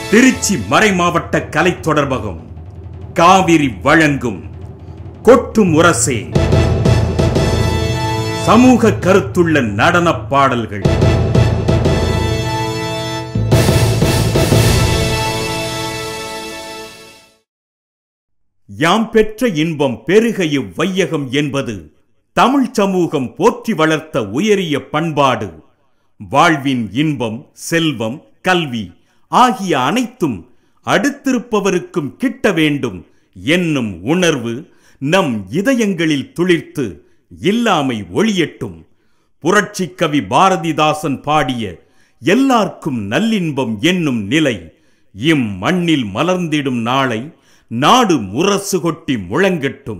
திருச்சி மறைமாவட்ட கலை தொடர்பகம் காவிரி வழங்கும் கொட்டு முரசே சமூக கருத்துள்ள நடனப் பாடல்கள் யாம் பெற்ற இன்பம் பெருக இவ்வையகம் என்பது தமிழ் சமூகம் போற்றி வளர்த்த உயரிய பண்பாடு வாழ்வின் இன்பம் செல்வம் கல்வி ஆகிய அனைத்தும் அடுத்திருப்பவருக்கும் கிட்ட வேண்டும் என்னும் உணர்வு நம் இதயங்களில் துளிர்த்து இல்லாமை ஒளியட்டும் புரட்சிக் கவி பாரதிதாசன் பாடிய எல்லார்க்கும் நல்லின்பம் என்னும் நிலை இம் மண்ணில் மலர்ந்திடும் நாளை நாடு முரசு கொட்டி முழங்கட்டும்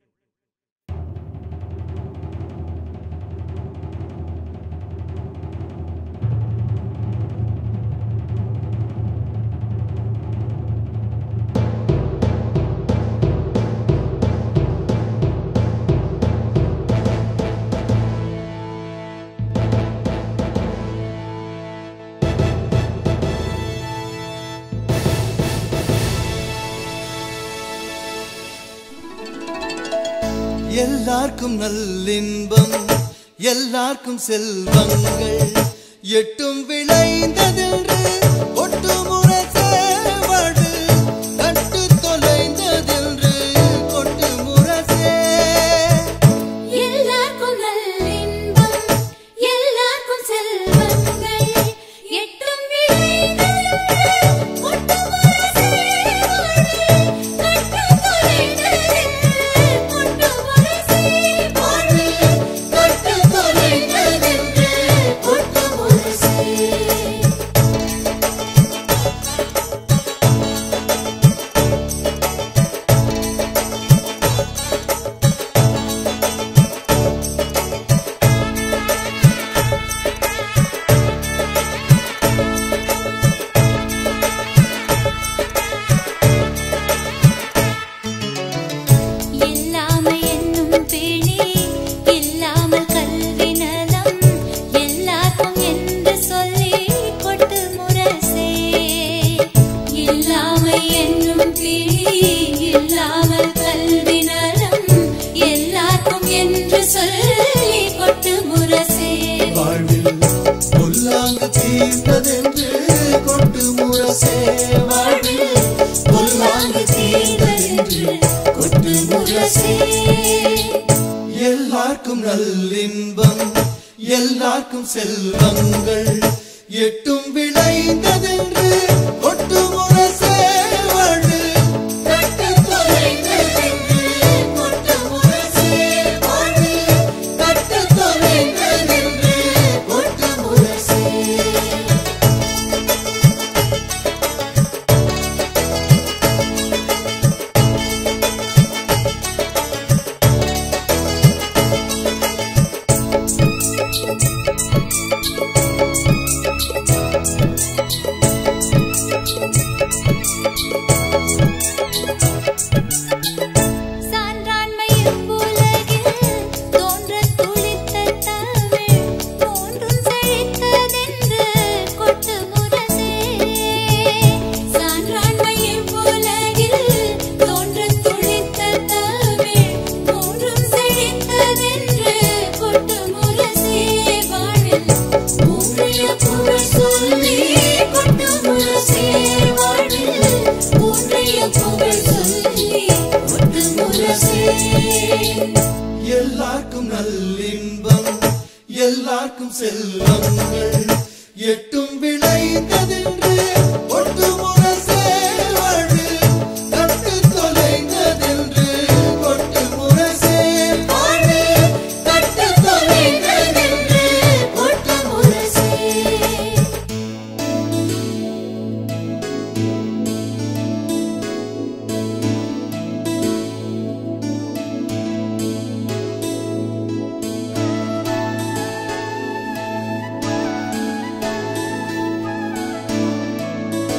எல்லார்க்கும் நல்லின்பம் எல்லார்க்கும் செல்வங்கள் எட்டும் விளைந்ததென்று ஒட்டுமுரசே வாடு கட்டு தொலைந்ததென்று கொட்டு முரசே எல்லார்க்கும் நல்லின்பம் எல்லார்க்கும் செல்வங்கள் எட்டும் விளைந்ததென்று ஒட்டுமுரசே வாடு கட்டு தொலைந்ததென்று ஒட்டுமுரசே வாடு கட்டு தொலைந்ததென்று கொட்டு முரசே இல்லாமை என்னும் பேணி இல்லாமல் கல்வி நலம் எல்லாருக்கும் என்று சொல்லி கொட்டு முரசே இல்லாமை என்னும் பேணி இல்லாமல் கல்வி நலம் எல்லாருக்கும் என்று சொல்லி கொட்டு முரசே வாழ்வில் பொல்லாங்கு தீர்ந்ததென்று கொட்டு முரசே வாழ்வில் பொல்லாங்கு தீர்ந்ததென்று கொட்டு முரசே எல்லார்க்கும் நல்லின்பம் எல்லார்க்கும் செல்வங்கள் எட்டும் விளைந்ததென்று கொட்டு முரசே வாடு கட்டு தொலைந்ததென்று கொட்டு முரசே வாடு கட்டு தொலைந்ததென்று கொட்டு முரசே சான்றாண்மை இவ்வுலகில் தோன்றத் துளித்த தமிழ் தோன்றும் செழித்ததென்று கொட்டு முரசே. சான்றாண்மை இவ்வுலகில் தோன்றத் துளித்த தமிழ் தோன்றும் செழித்ததென்று கொட்டு முரசே. வாழ்வில் ஊன்றிய புகழ் சொல்லி கொட்டு முரசே. வாழ்வில் ஊன்றிய புகழ் சொல்லி கொட்டு முரசே. எல்லார்க்கும் நல்லின்பம் எல்லார்க்கும் செல்வங்கள் எட்டும் விளைந்ததென்று ஒட்டு முரசே வாடு கட்டு தொலைந்ததென்று கொட்டு முரசே வாடு கட்டு தொலைந்ததென்று கொட்டு முரசே எல்லார்க்கும்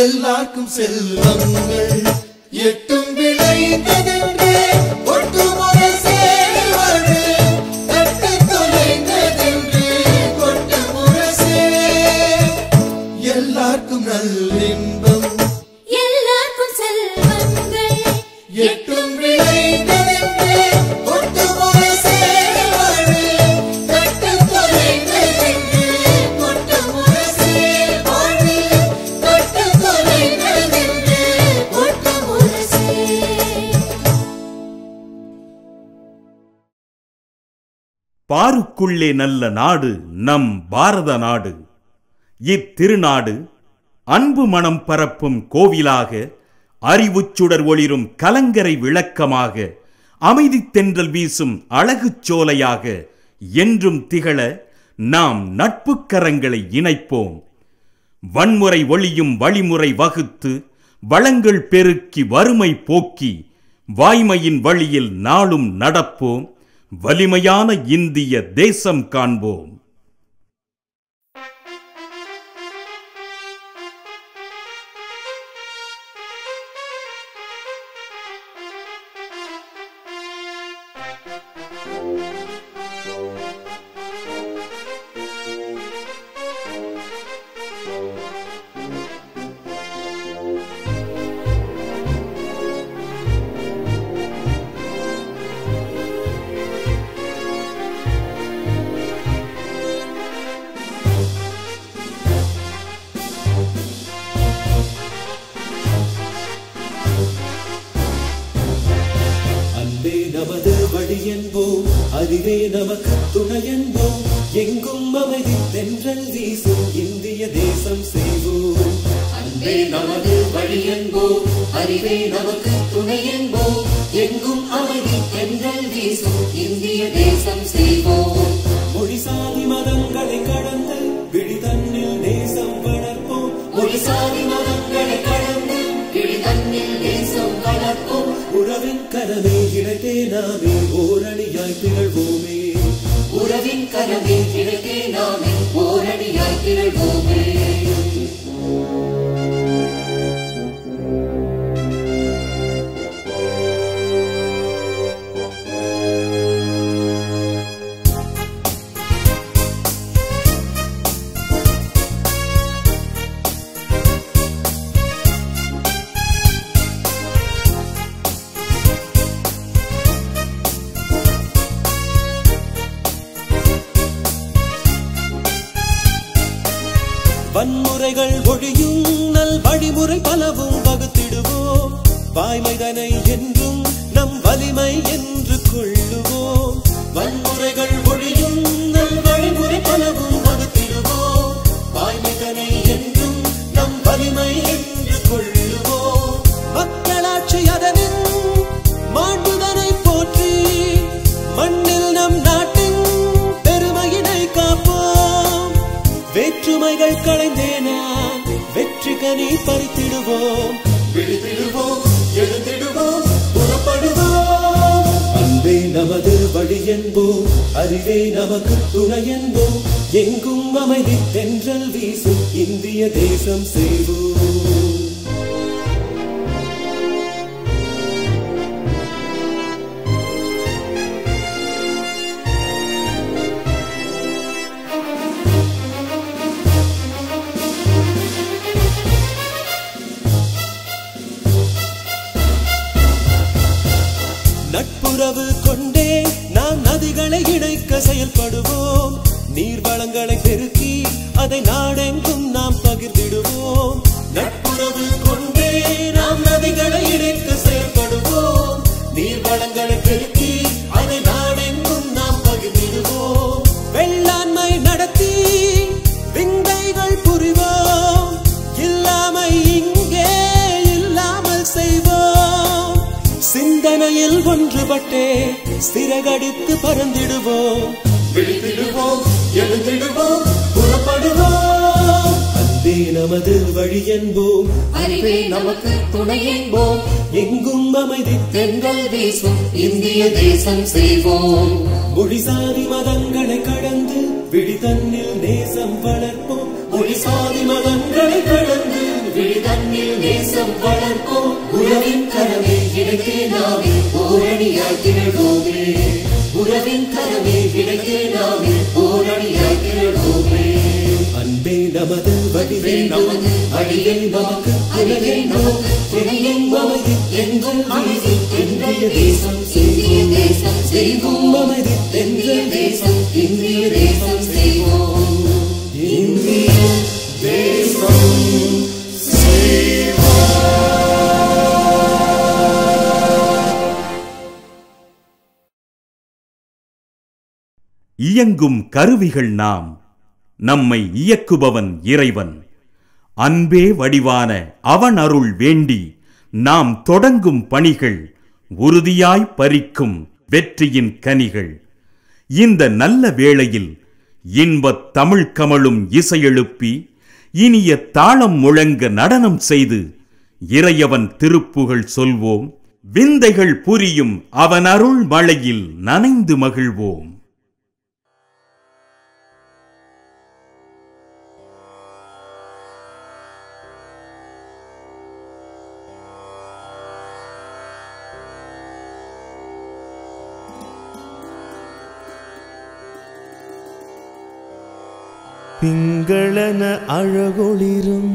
எல்லாருக்கும் செல்வங்கள் எட்டும் விளைந்ததென்று ஒட்டுமொத்த சேவடு தட்டு தொலைந்ததென்று கொட்டு முரசே எல்லாருக்கும் நல்லின்பம் எல்லாருக்கும் செல்வங்கள் எட்டும் விளைந்ததென்று ஒட்டுமொத்த சேவடு தட்டு தொலைந்ததென்று கொட்டு முரசே வாடு கொட்டு தொலைந்ததென்று கொட்டு முரசே பாருக்குள்ளே நல்ல நாடு நம் பாரத நாடு இத்திருநாடு அன்பு மனம் பரப்பும் கோவிலாக அறிவுச் சுடர் ஒளிரும் கலங்கரை விளக்கமாக அமைதித் தென்றல் வீசும் அழகுச் சோலையாக என்றும் திகழ நாம் நட்புக் கரங்களை இணைப்போம் வன்முறை ஒளியும் வழிமுறை வகுத்து வளங்கள் பெருக்கி வறுமை போக்கி வாய்மையின் வழியில் நாளும் நடப்போம் வலிமையான இந்திய தேசம் காண்போம் அன்பே நமது வழி என்போம் அறிவே நமக்கு துணை என்போம் எங்கும் அமைதி தென்றல் வீசும் இந்திய தேசம் செய்வோம் அன்பே நமது வழி என்போம் அறிவே நமக்கு துணை என்போம் எங்கும் அமைதி தென்றல் வீசும் இந்திய தேசம் செய்வோம் மொழி சாதி மதங்களை கடந்து விழி தன்னில் தேசம் வளர்ப்போம் மொழி சாதி மதங்களை கடந்து கிளி தன்னில் தேசம் வளர்ப்போம் உறவின் கரமே இணைத்தே நாமே ஓரணியாய் திகழ்வோமே உறவின் கரமே கிழக்கே நாமே ஓரடியாய் திரள்வோமே வன்முறைகள் ஒழியும் நல் வழிமுறை பலவும் வகுத்திடுவோம் வாய்மைதனை என்றும் நம் வலிமை என்று கொள்ளுவோம் வன்முறைகள் ஒழியும் நல் வழிமுறை பலவும் வகுத்திடுவோம் வாய்மைதனை என்றும் நம் வலிமை என்று கொள்ளுவோம் மக்களாட்சி அதனின் மாண்புதனை போற்றி மண்ணில் நம் நாட்டின் பெருமையினை காப்போம் வேற்றுமைகள் களைந்தேனா வெற்றி கனி பறித்திடுவோம் விழித்திடுவோம் எழுந்திடுவோம் புறப்படுவோம் அன்பே நமது வழி என்போம் அறிவே நமக்கு துணை என்போம் எங்கும் அமைதி தென்றல் வீசும் இந்திய தேசம் செய்வோம் நட்புறவு கொண்டே நாம் நதிகளை இணைக்க செயல்படுவோம் நீர் வளங்களை பெருக்கி அதை நாடெங்கும் நாம் பகிர்ந்திடுவோம் நட்புறவு கொண்டே நாம் நதிகளை இணைக்க செயல்படுவோம் நீர் வளங்களை பெருக்கி அதை நாடெங்கும் நாம் பகிர்ந்திடுவோம் வெள்ளாண்மை நடத்தி விந்தைகள் புரிவோம் இல்லாமை இங்கே இல்லாமல் செய்வோம் சிந்தனையில் ஒன்றுபட்டே சிறகடித்து பறந்திடுவோம் விழித்திடுவோம் எழுந்திடுவோம் புறப்படுவோம் அன்பே நமது வழி என்போம் அறிவே நமக்கு துணை என்போம் எங்கும் அமைதி தென்றல் வீசும் இந்திய தேசம் செய்வோம் மொழி சாதி மதங்களை கடந்து விழி தன்னில் நேசம் வளர்ப்போம் மொழி சாதி மதங்களை கடந்து விழி தன்னில் தேசம் வளர்ப்போம் உறவின் கரமே கிடைத்து நாமே ஓரணியாய் திகழ்வோமே உறவின் கரமே கிடைத்து நாமே ஓரணியாய் திகழ்வோமே அன்பே நமது வடிவே நமது அடியே நமக்கு அடியே நமக்கு துணையே நமது எங்கும் அமைதி இந்திய தேசம் இந்திய தேசம் செய்வோம் அமைதி இந்திய தேசம் இந்திய தேசம் செய்வோம் இந்திய தேசம் இயங்கும் கருவிகள் நாம் நம்மை இயக்குபவன் இறைவன் அன்பே வடிவான அவன் அருள் வேண்டி நாம் தொடங்கும் பணிகள் உறுதியாய் பறிக்கும் வெற்றியின் கனிகள் இந்த நல்ல வேளையில் இன்பத் தமிழ் கமழும் இசையெழுப்பி இனிய தாளம் முழங்க நடனம் செய்து இறையவன் திருப்புகழ் சொல்வோம் விந்தைகள் புரியும் அவன் அருள் மழையில் நனைந்து மகிழ்வோம் திங்களன அழகொளிரும்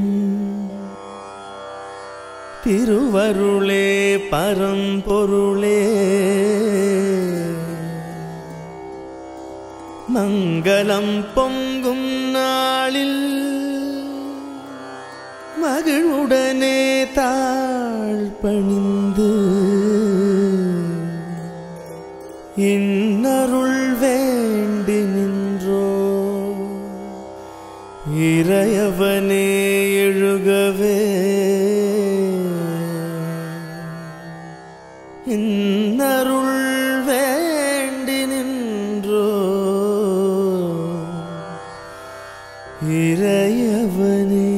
திருவருளே பரம்பொருளே மங்களம் பொங்கும் நாளில் மகிழ்வுடனே தாழ் பணிந்து இன்னருள் வேண்டி நின்றோ இறையவனே எழுகவே இன்னருள் வேண்டி நின்றோ இறையவனே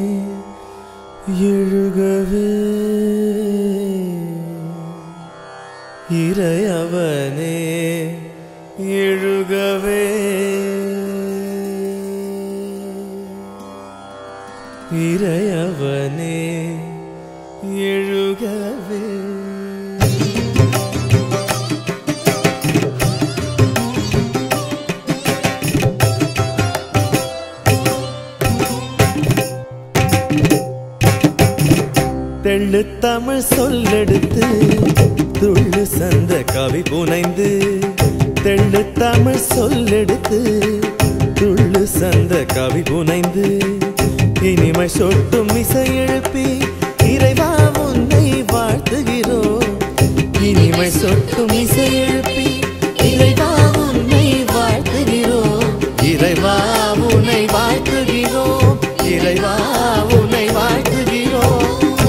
எழுகவே இறையவனே எழுகவே இறையவனே எழுகவே தெள்ளு தமிழ் சொல்லெடுத்து துள்ளு சந்த கவி புனைந்து தெள்ளு தமிழ் சொல்லெடுத்து துள்ளு சந்த கவி புனைந்து இனிமை சொட்டும் இசை எழுப்பி இறைவா உன்னை வாழ்த்துகிறோம் இனிமை சொட்டும் இசை எழுப்பி இறைவா உன்னை வாழ்த்துகிறோம் இறைவா உன்னை வாழ்த்துகிறோம் இறைவா உன்னை வாழ்த்துகிறோம்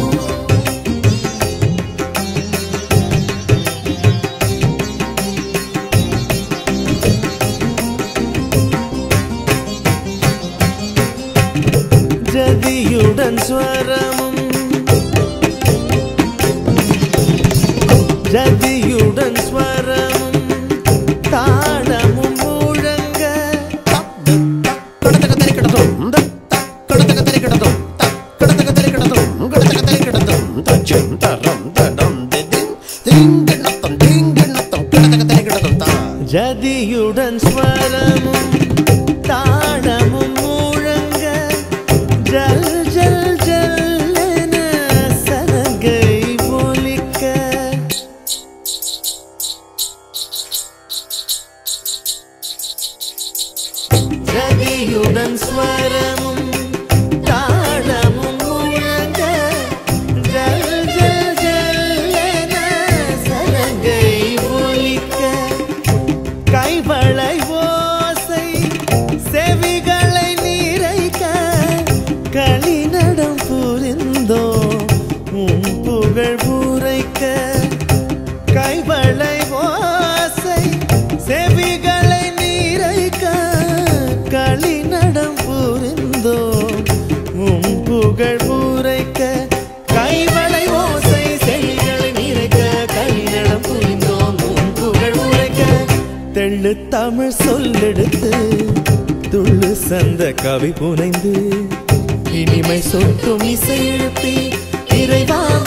ஜதியுடன் ஸ்வரமும் ஜதியுடன் ஸ்வரமும் தாளமும் முழங்க ஜதியுடன் ஸ்வரமும் தாளமும் முழங்க ஜல் ஜல் ஜல் என சலங்கை ஒலிக்க ஜதியுடன் ஸ்வரமும் தாளமும் முழங்க ஜல் ஜல் ஜல் என சலங்கை ஒலிக்க கைவளை ஓசை செவிகளை நீரைக்க களிநடம் புரிந்தோ உன் புகழ் பூரைக்க கைவளை ஓசை செவிகளை நீரைக்க களிநடம் புரிந்தோ உன் புகழ் பூரைக்க கைவளை ஓசை செவிகளை நீரைக்க களிநடம் புரிந்தோம் உன் புகழ் உரைக்க தெள்ளு தமிழ் சொல்லெடுத்து துள்ளு சந்த கவி புனைந்து இனிமை சொட்டும் இசை எழுப்பி இறைவா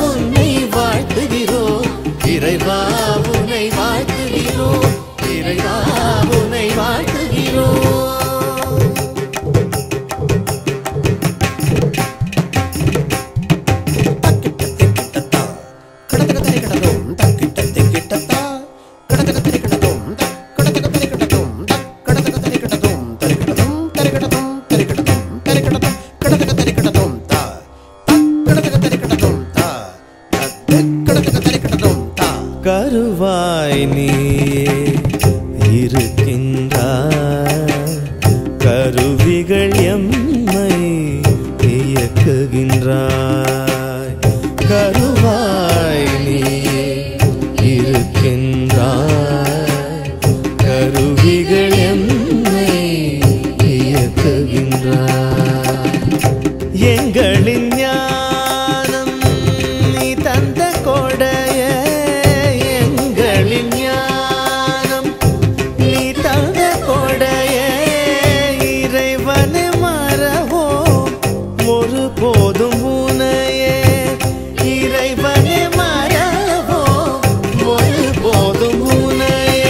கருவாய் நீயே இருக்கின்றாய் கருவிகள் என்னை இயக்குகின்றாய் எங்களின் ஞானம் நீ தந்த கொடைய எங்களின் ஞானம் நீ தந்த கொடைய இறைவனை மறவோ ஒரு போதும் உனையே இறைவனை மறவோ ஒரு போதும் உனையே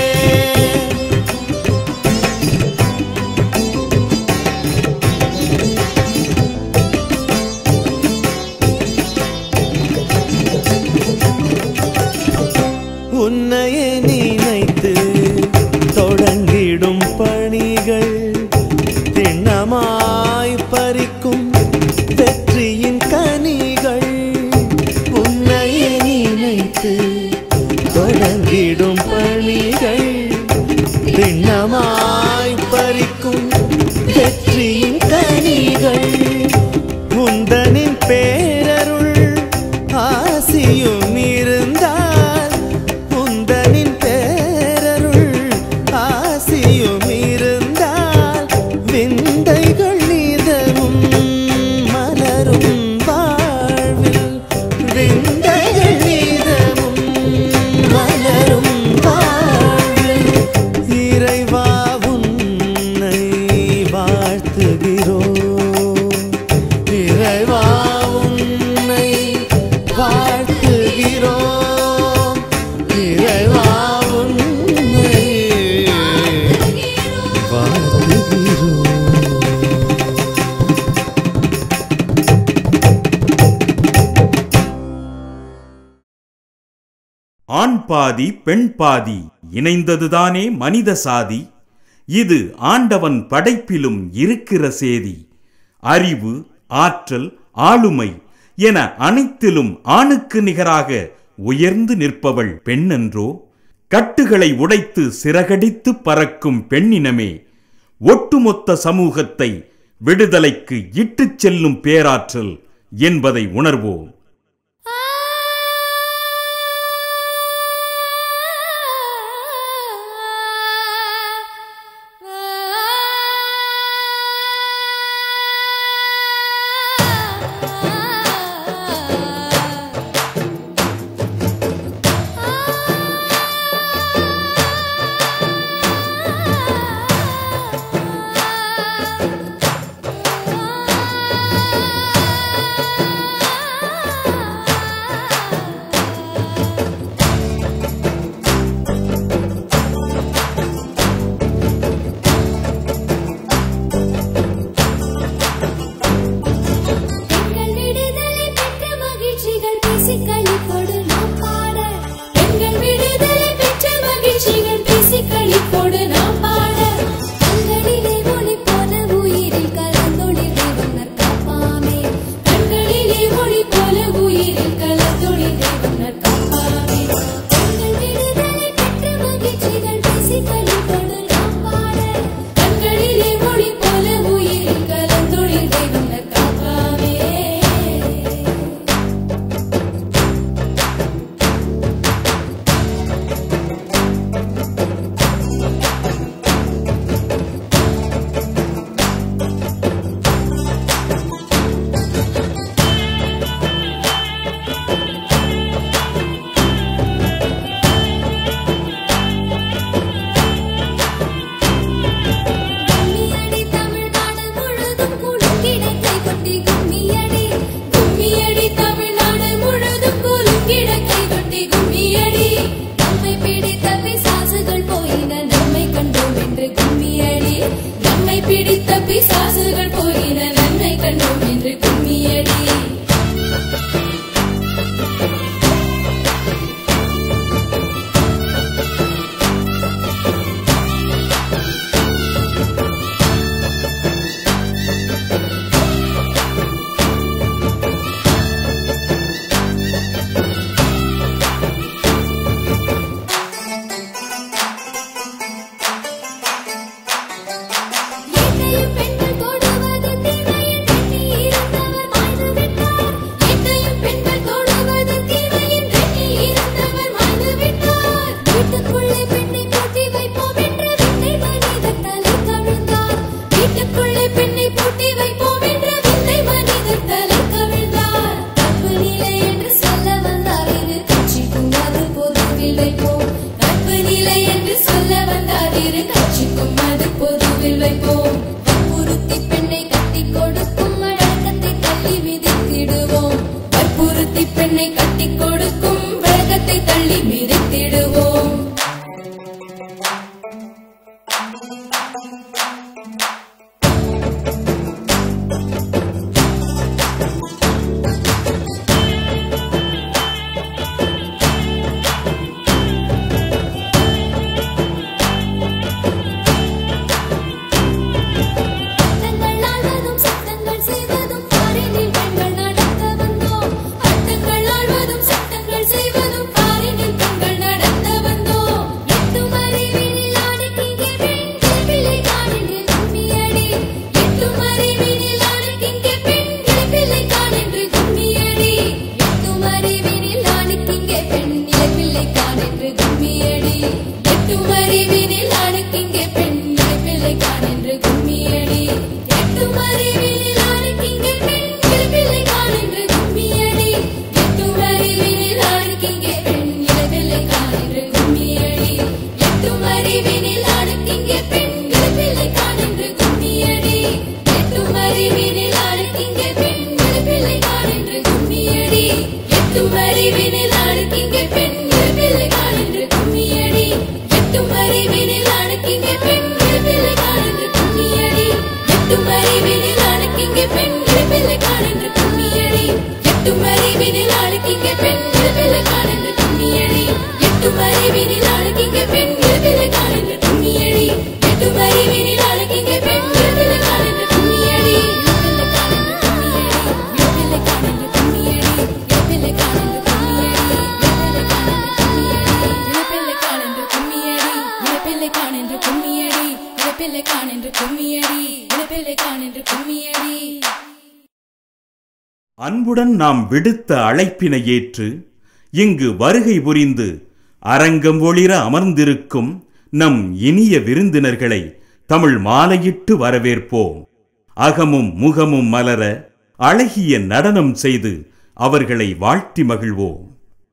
உன்னையே நினைத்து தொடங்கிடும் பணிகள் திண்ணமாய் பறிக்கும் வெற்றியின் கனிகள் உன்னையே நினைத்து தொடங்கிடும் பணிகள் திண்ணமாய் பறிக்கும் வெற்றியின் கனிகள் உந்தனின் பேரருள் ஆசியும் இருந்தால் உந்தனின் பேரருள் ஆசியும் இருந்தால் விந்தைகள் நீதமும் மலரும் வாழ்வில் விந்தைகள் நீதமும் மலரும் வாழ்வில் இறைவா உன்னை வாழ்த்துகிறோம் இறைவா உன்னை வாழ்த்துகிறோம் இறைவா உன்னை வாழ்த்துகிறோம் ஆண் பாதி பெண் பாதி இணைந்ததுதானே மனித சாதி இது ஆண்டவன் படைப்பிலும் இருக்கிற சேதி அறிவு ஆற்றல் ஆளுமை என அனைத்திலும் ஆணுக்கு நிகராக உயர்ந்து நிற்பவள் பெண்ணென்றோ கட்டுகளை உடைத்து சிறகடித்து பறக்கும் பெண்ணினமே ஒட்டுமொத்த சமூகத்தை விடுதலைக்கு இட்டுச் செல்லும் பேராற்றல் என்பதை உணர்வோம் ஆ கத்தி பெண்ணை கட்டி கொடுக்கும் வேகத்தை தள்ளி மிதித்திடுவோம் சட்டங்கள் ஆள்வதும் சட்டங்கள் செய்வதும் பாரினில் பெண்கள் நடக்க வந்தோம் சட்டங்கள் ஆள்வதும் சட்டங்கள் செய்வதும் பாரினில் பெண்கள் நடக்க வந்தோம் எட்டும் அறிவினில் ஆணைக்கிங்கே பெண்கள் பிள்ளை காணென்று கும்மியடி எட்டும் அறிவினில் ஆணைக்கிங்கே பெண்கள் பிள்ளை காணென்று கும்மியடி எட்டும் அறிவினில் ஆணைக்கிங்கே பெண்கள் பிள்ளை காணென்று கும்மியடி எட்டும் அறிவினில் ஆணைக்கிங்கே பெண்கள் பிள்ளை காணென்று கும்மியடி எட்டும் அறிவினில் ஆணைக்கிங்கே பெண்கள் பிள்ளை காணென்று கும்மியடி எட்டும் அறிவினில் ஆணைக்கிங்கே பெண்கள் பிள்ளை காணென்று கும்மியடி எட்டும் அறிவினில் ஆணைக்கிங்கே பெண்கள் பிள்ளை காணென்று கும்மியடி எட்டும் அறிவினில் ஆணைக்கிங்கே பெண்கள் பிள்ளை காணென்று கும்மியடி எட்டும் அறிவினில் ஆணைக்கிங்கே பெண்கள் பிள்ளை காணென்று கும்மியடி எட்டும் அறிவினில் ஆணைக்கிங்கே பெண்கள் பிள்ளை காணென்று கும்மியடி எட்டும் அறிவினில் ஆணைக்கிங்கே பெண்கள் பிள்ளை காணென்று கும்மியடி எட்டும் அறிவினில் ஆணைக்கிங்கே பெண்கள் பிள்ளை காணென்று கும்மியடி எட்டும் அறிவினில் ஆணைக்கிங்கே பெண்கள் பிள்ளை காணென்று கும்மியடி எட்டும் அறிவினில் ஆணைக்கிங்கே பெண்கள் பிள்ளை காணென்று கும்மியடி பிள்ளை காணென்று கும்மியடி பிள்ளை காணென்று கும்மியடி பிள்ளை காணென்று கும்மியடி பிள்ளை காணென்று கும்மியடி பிள்ளை காணென்று கும்மியடி அன்புடன் நாம் விடுத்த அழைப்பினை ஏற்று இங்கு வருகை புரிந்து அரங்கம் ஒளிர அமர்ந்திருக்கும் நம் இனிய விருந்தினர்களை தமிழ் மாலையிட்டு வரவேற்போம் அகமும் முகமும் மலர அழகிய நடனம் செய்து அவர்களை வாழ்த்தி மகிழ்வோம்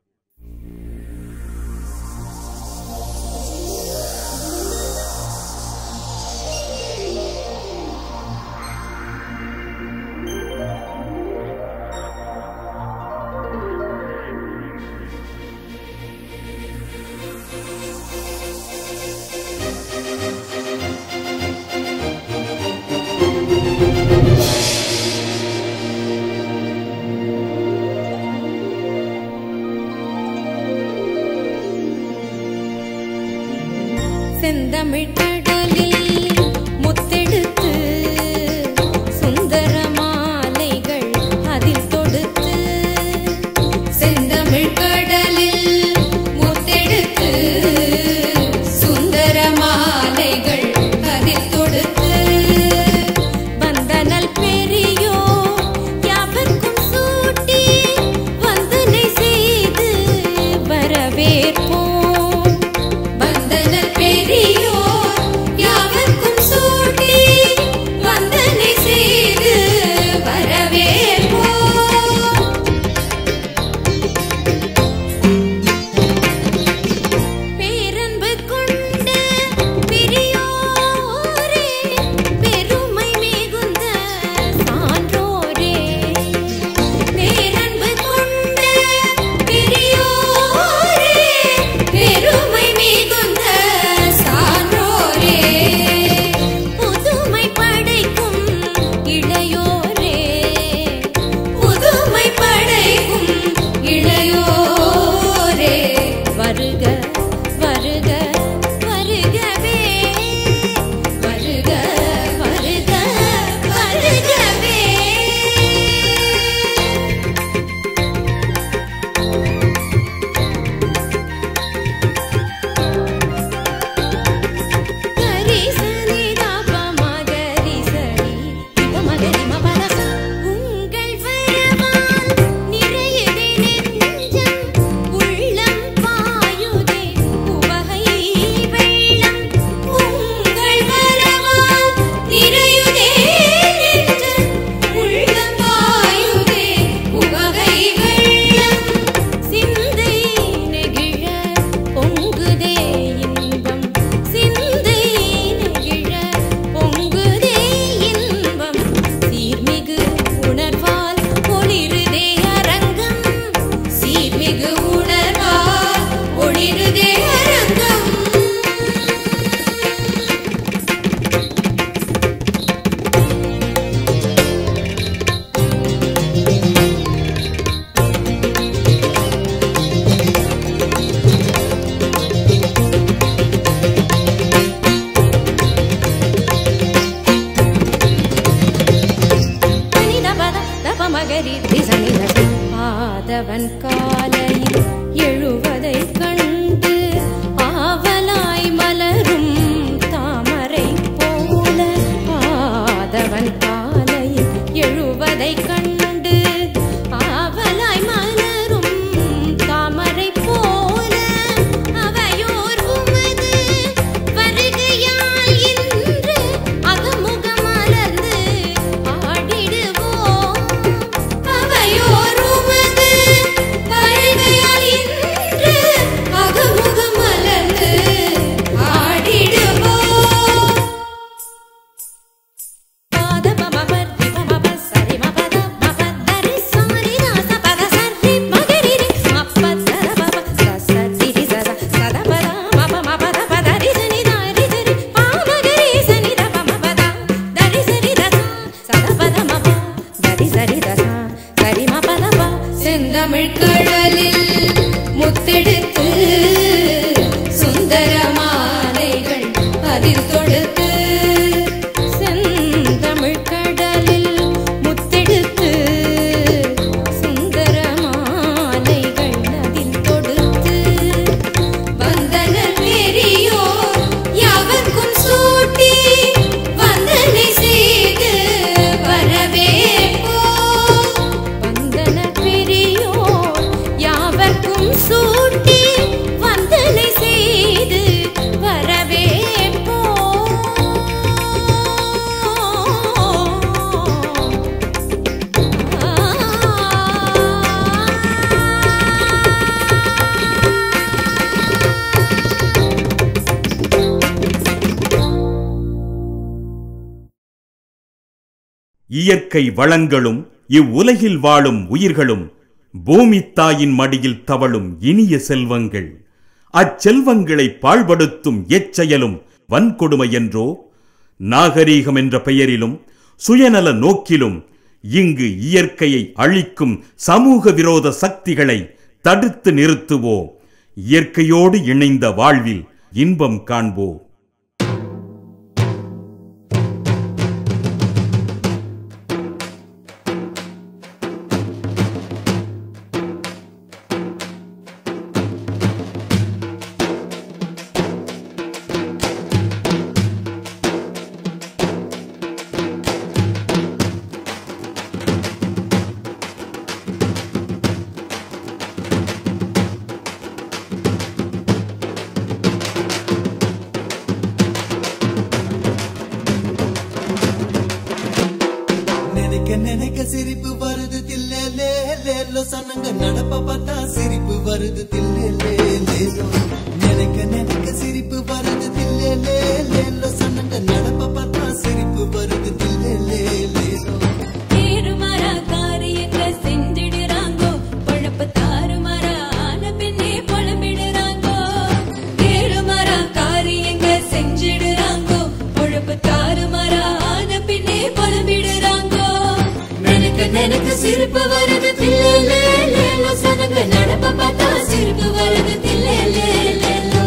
செந்தமிழ் கடலில் முத்தெடுத்து சுந்தர மாலைகள் அதில் தொடுத்து செந்தமிழ் கடலில் முத்தெடுத்து சுந்தர மாலைகள் அதில் தொடுத்து வந்தனல் பெரியோ யாவர்க்கும் சூட்டி வந்தனை செய்து வரவேற்போம் வந்தன பெரியோர் ஆதவன் காலையில் எழுவதை கண்டு ஆவலாய் மலரும் தாமரை போல ஆதவன் காலையில் எழுவதை கண்டு ஆவலாய் மலரும் தாமரை போல அவையோர் உமது வருகையால் இன்று அகமுகம் மலர்ந்து ஆடிடுவோம் அவையோர் உமது வருகையால் இன்று அகமுகம் மலர்ந்து ஆடிடுவோம் பாத பமபர் விபமப சரி மபத மபதரி சாரி நாச பத சரி மகரிரி மப்பதர பப சசதிரி சத சதபத மப மபத பதரி சனி தாரி சரி பாமகரி சனி தப மபத தரி சரி தத சதபத மப தரி சரி தத சரி மபத ப செந்தமிழ் கடலில் முத்தெடுத்து சுந்தர மாலைகள் அதில் தொடுத்து செந்தமிழ் கடலில் முத்தெடுத்து சுந்தர மாலைகள் அதில் தொடுத்து வந்தனர் பெரியோர் யாவர்க்கும் சூட்டி வந்தனை செய்து வரவேற்போம் வந்தனர் பெரியோர் யாவர்க்கும் சூட்டி வந்தனை செய்து வரவேற்போம் இயற்கை வளங்களும் இவ்வுலகில் வாழும் உயிர்களும் பூமித் தாயின் மடியில் தவழும் இனிய செல்வங்கள் அச்செல்வங்களை பாழ்படுத்தும் எச்செயலும் வன்கொடுமை என்றோ நாகரீகம் என்ற பெயரிலும் சுயநல நோக்கிலும் இங்கு இயற்கையை அழிக்கும் சமூக விரோத சக்திகளை தடுத்து நிறுத்துவோம் இயற்கையோடு இணைந்த வாழ்வில் இன்பம் காண்போம் நினைக்க நினைக்க சிரிப்பு வருது தில்லே லே லேலோ சனங்க நடப்ப பார்த்தா சிரிப்பு வருது தில்லே லே லேலோ நினைக்க நினைக்க சிரிப்பு வருது தில்லே லே லேலோ சனங்க நடப்ப பார்த்தா சிரிப்பு வருது தில்லே லே லேலோ ஏறுமரா காரியங்க செஞ்சிடுறாங்கோ பொழப்பு தாறுமாறா ஆன பின்னே புலம்பிடுறாங்கோ ஏறுமரா காரியங்க செஞ்சிடுறாங்கோ பொழப்பு தாறுமாறா ஆன பின்னே புலம்பிடுறாங்கோ நினைக்க நினைக்க சிரிப்பு வருது தில்லே லே லேலோ சனங்க நடப்ப பார்த்தா சிரிப்பு வருது தில்லே லே லேலோ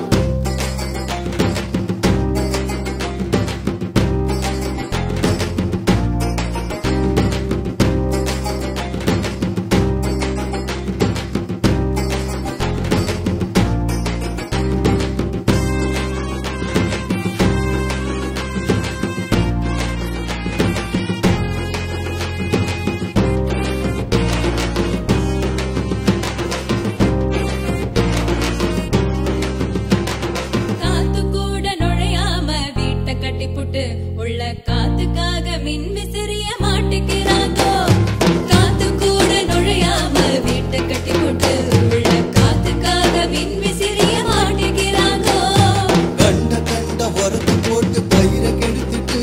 காத்து கூட நுழையாம வீட்டை கட்டிப்புட்டு உள்ள காத்துக்காக மின் விசிறிய மாட்டிக்கிறாங்கோ காத்து கூட நுழையாம வீட்டை கட்டிப்புட்டு உள்ள காத்துக்காக மின் விசிறிய மாட்டிக்கிறாங்கோ கண்ட கண்ட உரத்து போட்டு பயிரை கெடுத்துட்டு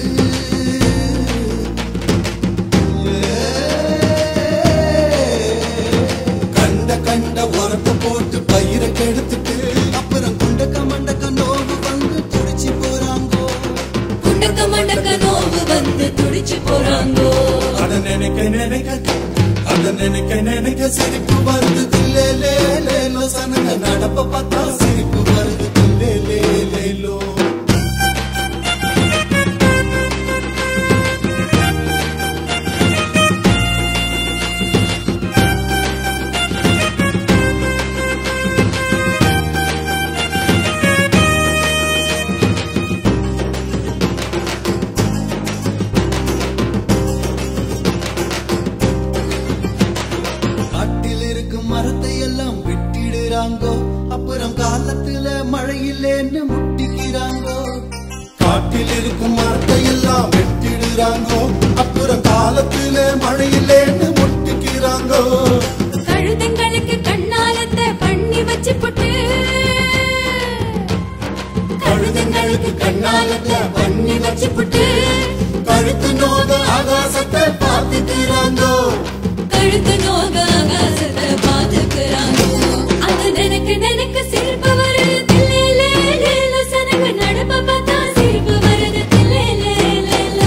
கண்ட கண்ட உரத்தை போட்டு பயிரை கெடுத்துட்டு அப்புறம் குண்டக்க மண்டக்க நோவு வந்து துடிச்சு போறாங்கோ குண்டக்க மண்டக்க நோவு வந்து துடிச்சு போறாங்கோ அத நினைக்க நினைக்க அத நினைக்க நினைக்க சிரிப்பு வருது தில்லே லே லேலோ சனங்க நடப்ப பார்த்தா சிரிப்பு வருது தில்லே லே லேலோ ஆ மரத்தை எல்லாம் வெட்டிடுறாங்கோ அப்புறம் காலத்துல மழை இல்லைன்னு முட்டிக்கிறாங்கோ காட்டில் இருக்கும் மரத்தை எல்லாம் வெட்டிடுறாங்கோ அப்புறம் காலத்துல மழை இல்லைன்னு முட்டிக்கிறாங்கோ கழுதைங்களுக்கு கண்ணாலத்தை பண்ணி வச்சு புட்டு கழுதைங்களுக்கு கண்ணாலத்தை பண்ணி வச்சு புட்டு கழுத்து நோக ஆகாசத்தை பார்த்துக்கிறாங்கோ கழுத்து நோக ஆகாசத்தை பாத்துக்கிறாங்க அது நினைக்க நினைக்க சிரிப்பு வருது தில்லேலே லேலோ சனங்க நடப்ப பார்த்தா சிரிப்பு வருது தில்லேலே லேலோ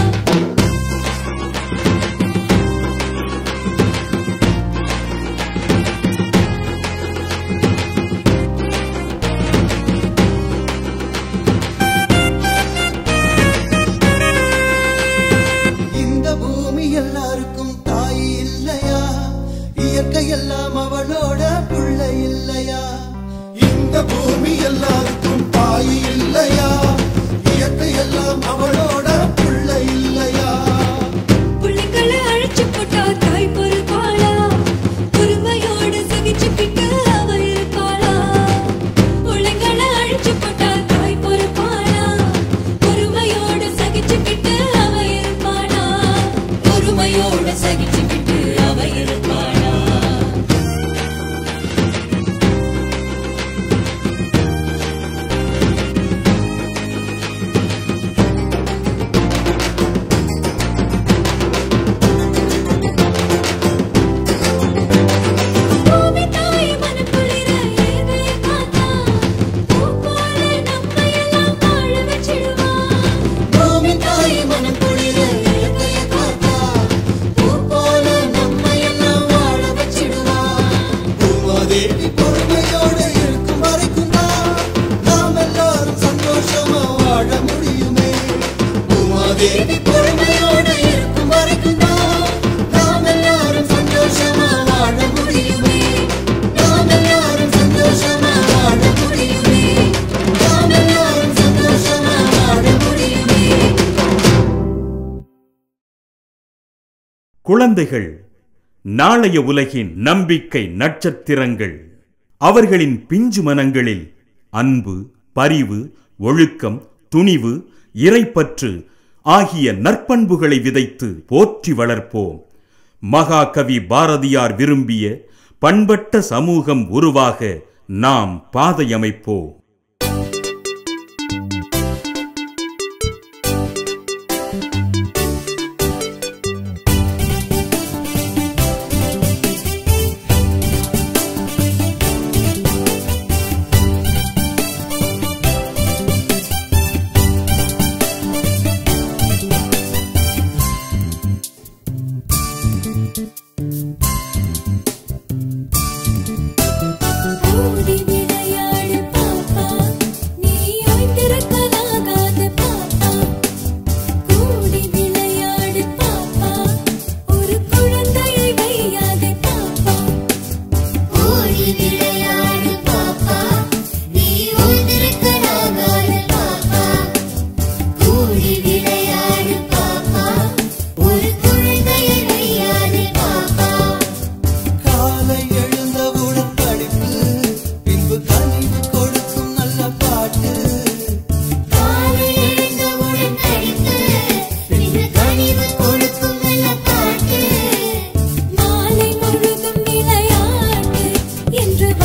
இந்த பூமி எல்லாருக்கும் தாய் இல்லையா இயற்கை எல்லாம் அவளோட பிள்ளை இல்லையா இந்த பூமி எல்லாருக்கும் தாய் இல்லையா இயற்கை எல்லாம் அவளோட பிள்ளை இல்லையா புள்ளைங்களை அழைச்சு போட்டா தாய் பொறுப்பாளா பொறுமையோட சகிச்சுக்கிட்டு அவ இருப்பாளா புள்ளைங்களை அழைச்சு போட்டா தாய் பொறுப்பாளா பொறுமையோட சகிச்சுக்கிட்டு அவ இருப்பாளா பொறுமையோட சகிச்சுக்கிட்டு அவ இருப்பாளா பூமி தாய் மனக்குளிர ஏதைய காத்தா பூ போல நம்ம எல்லாம் வாழ வச்சிடுவா பூமி தாய் மனம் குளிர இயற்கைய காத்தா பூ போல நம்ம எல்லாம் வாழ வச்சிடுவா பூமாதேவி பொறுமையோட இருக்கும் வரைக்கும் தான் நாம் எல்லாரும் சந்தோஷமா வாழ முடியுமே பூமாதேவி பொறுமையோட இருக்கும் வரைக்கும் தான் நாம் எல்லாரும் சந்தோஷமா வாழ முடியுமே நாம் எல்லாரும் சந்தோஷமா வாழ முடியுமே நாம் எல்லாரும் சந்தோஷமா வாழ முடியுமே குழந்தைகள் நாளைய உலகின் நம்பிக்கை நட்சத்திரங்கள் அவர்களின் பிஞ்சு மனங்களில் அன்பு பரிவு ஒழுக்கம் துணிவு இறைப்பற்று ஆகிய நற்பண்புகளை விதைத்து போற்றி வளர்ப்போம் மகாகவி பாரதியார் விரும்பிய பண்பட்ட சமூகம் உருவாக நாம் பாதையமைப்போம் ஓடி விளையாடு பாப்பா நீ ஓய்ந்திருக்கலாகாத பாப்பா கூடி விளையாடு பாப்பா ஒரு குழந்தையை வையாதே பாப்பா ஓடி விளையாடு பாப்பா நீ ஓய்ந்திருக்கலாகாத பாப்பா கூடி விளையாடு பாப்பா ஒரு குழந்தையை வையாதே பாப்பா காலை எழுந்தவுடன் படிப்பு பின்பு கனிவு கொடுக்கும் நல்ல பாட்டு காலை எழுந்தவுடன் படிப்பு பின்பு கனிவு கொடுக்கும் நல்ல பாட்டு மாலை முழுதும் விளையாட்டு என்று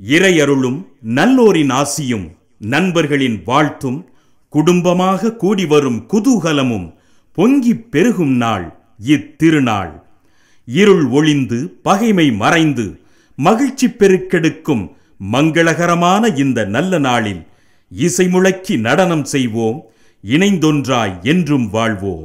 இறையருளும் நல்லோரின் ஆசியும் நண்பர்களின் வாழ்த்தும் குடும்பமாக கூடி வரும் குதூகலமும் பொங்கிப் பெருகும் நாள் இத்திருநாள் இருள் ஒளிந்து பகைமை மறைந்து மகிழ்ச்சி பெருக்கெடுக்கும் மங்களகரமான இந்த நல்ல நாளில் இசை முழக்கி நடனம் செய்வோம் இணைந்தொன்றாய் என்றும் வாழ்வோம்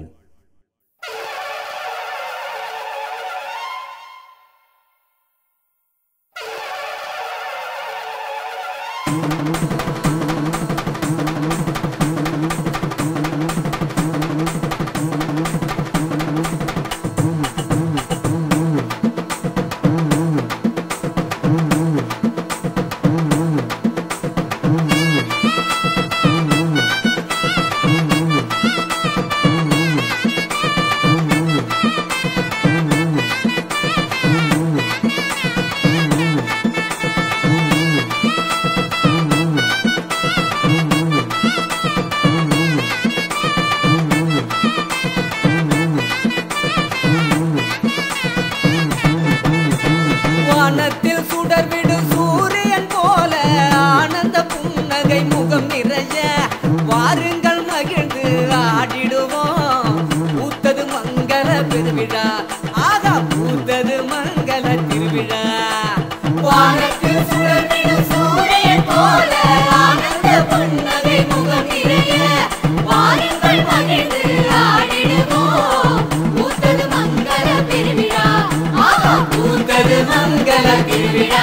வானத்தில் சுடர்விடும் சூரியன் போல ஆனந்த புன்னகை முகம் நிறைய வாருங்கள் மகிழ்ந்து ஆடிடுவோம் பூத்தது மங்கள பெருவிழா ஆகா பூத்தது மங்கள திருவிழா வானத்தில் சுடர்விடும் சூரியன் போல ஆனந்த புன்னகை முகம் நிறைய வாருங்கள் மகிழ்ந்து ஆடிடுவோம் பூத்தது மங்கள பெருவிழா ஆகா பூத்தது மங்கள திருவிழா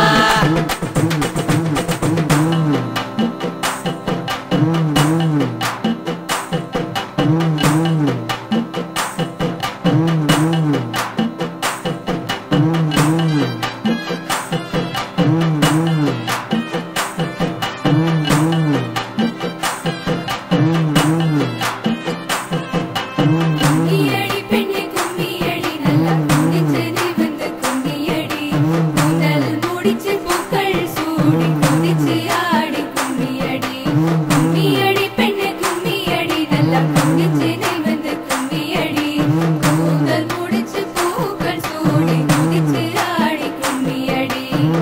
கும்மியடி பெண்ணே கும்மியடி நல்லா குனிச்சு நீ வந்து கும்மியடி முதல் முடிச்சு பூக்கள் சூடி குதிச்சு ஆடி கும்மியடி கும்மியடி பெண்ணே கும்மியடி நல்லா குனிச்சு நீ வந்து கும்மியடி முதல் முடிச்சு பூக்கள் சூடி குதிச்சு ஆடி கும்மியடி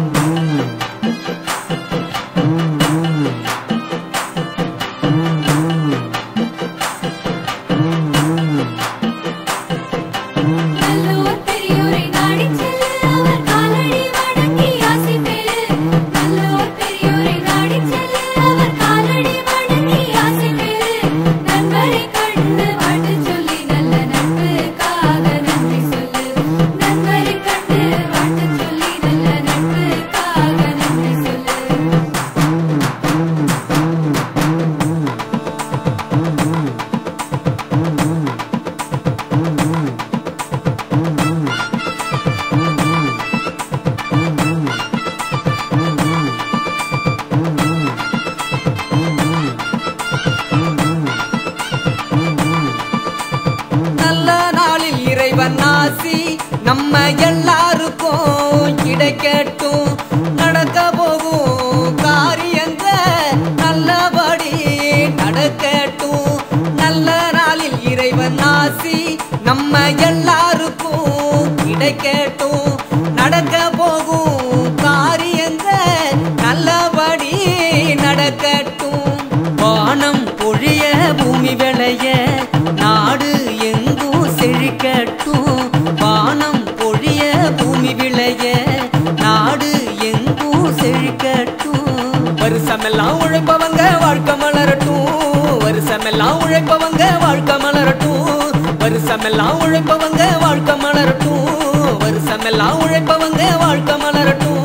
நல்லோர் பெரியோரை நாடிச் செல்லு, அவர் காலடி வணங்கி ஆசி பெறு. நல்லோர் பெரியோரை நாடிச் செல்லு, அவர் காலடி வணங்கி ஆசி பெறு. நண்பரைக் கண்டு வாழ்த்துச் சொல்லி நல்ல நட்புக்காக நன்றி சொல்லு. நண்பரைக் கண்டு வாழ்த்துச் சொல்லி நல்ல நட்புக்காக நன்றி சொல்லு. நல்ல நாளில் இறைவன் ஆசி நம்ம எல்லாருக்கும் கிடைக்கட்டும் நடக்க போகும் காரியங்க நல்லபடி நடக்கட்டும் நல்ல நாளில் இறைவன் ஆசி நம்ம எல்லாருக்கும் கிடைக்கட்டும் நடக்க போகும் காரியங்க நல்லபடி நடக்கட்டும் வானம் பொழிய பூமி விளைய நாடு எங்கும் செழிக்கட்டும் வானம் பொழிய பூமி விளைய நாடு எங்கும் செழிக்கட்டும் வருஷமெல்லாம் உழைப்பவங்க வாழ்க்கை மலரட்டும் வருஷமெல்லாம் உழைப்பவங்க வாழ்க்கை மலரட்டும் வருஷமெல்லாம் உழைப்பவங்க வாழ்க்கை மலரட்டும் வருஷமெல்லாம் உழைப்பவங்க வாழ்க்கை மலரட்டும்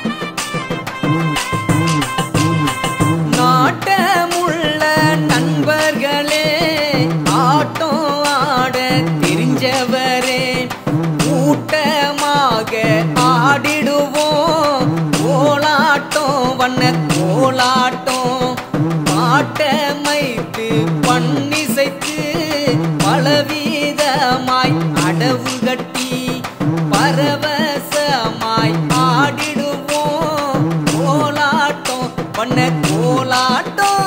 நாட்டமுள்ள நண்பர் கதவு கட்டி பரவசமாய் ஆடிடுவோம் கோலாட்டம் பண்ண கோலாட்டம்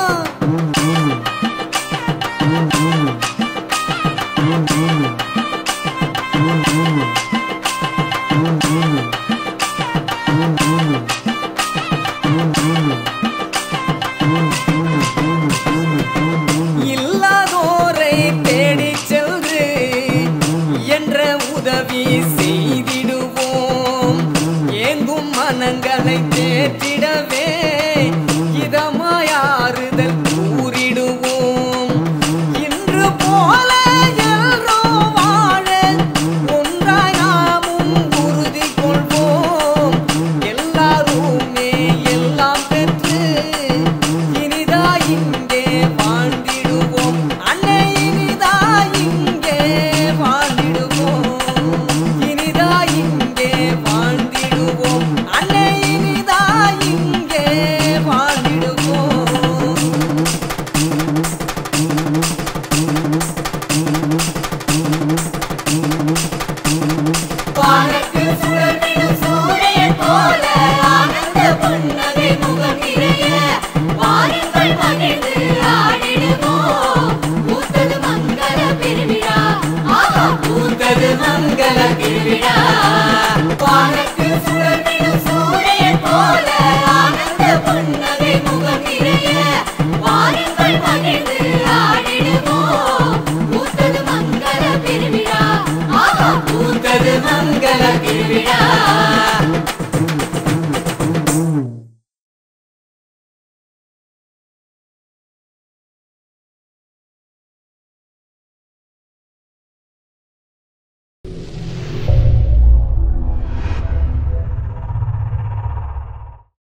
இல்லாதோரை தேடிச் சென்று என்ற உதவி செய்திடுவோம் ஏங்கும் மனங்களை தேற்றிடவே இதமாயாறுதல் கூறிடுவோம் இன்று போல எல்லோரும் வாழ ஒன்றாய் நாமும் உறுதி கொள்வோம் எல்லாருமே எல்லாம் பெற்று இனிதா இங்கே வாழ்ந்திடுவோம் அன்னை இனிதா இங்கே வாழ்ந்திடுவோம் இனிதா இங்கே வாழ்ந்திடுவோம் அன்னை இனிதா இங்கே வாழ்ந்திடுவோம் வானத்தில் சுழன்றிடும் சூரியன் போல ஆனந்த புன்னகை முகம் நிறைய வாருங்கள் மகிழ்ந்து ஆடிடுவோம் பூத்தது மங்கள பெருவிழா ஆஹா பூத்தது மங்கள திருவிழா